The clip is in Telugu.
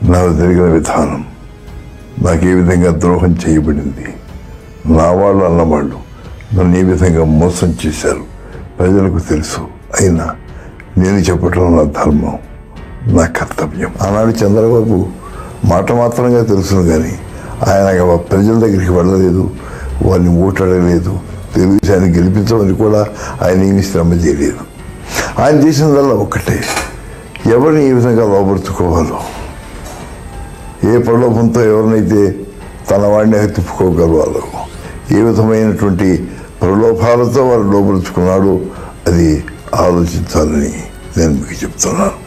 నాకు జరిగిన విధానం నాకు ఏ విధంగా ద్రోహం చేయబడింది నా వాళ్ళు అన్నవాళ్ళు నన్ను ఏ విధంగా మోసం చేశారు ప్రజలకు తెలుసు అయినా నేను చెప్పటం నా ధర్మం నా కర్తవ్యం ఆనాడు చంద్రబాబు మాట మాత్రంగా తెలుసును కానీ ఆయన ప్రజల దగ్గరికి వెళ్ళలేదు వారిని ఓటాడలేదు తెలుగుదేశాన్ని గెలిపించమని కూడా ఆయన ఏమీ శ్రమ చేయలేదు ఆయన చేసినదల్లా ఒక్కటే ఎవరిని ఏ విధంగా లోపరుచుకోవాలో ఏ ప్రలోభంతో ఎవరినైతే తన వాడిని తిప్పుకోగలవాలో ఏ విధమైనటువంటి ప్రలోభాలతో వారు లోపరుచుకున్నాడో అది ఆలోచించాలని నేను మీకు చెప్తున్నాను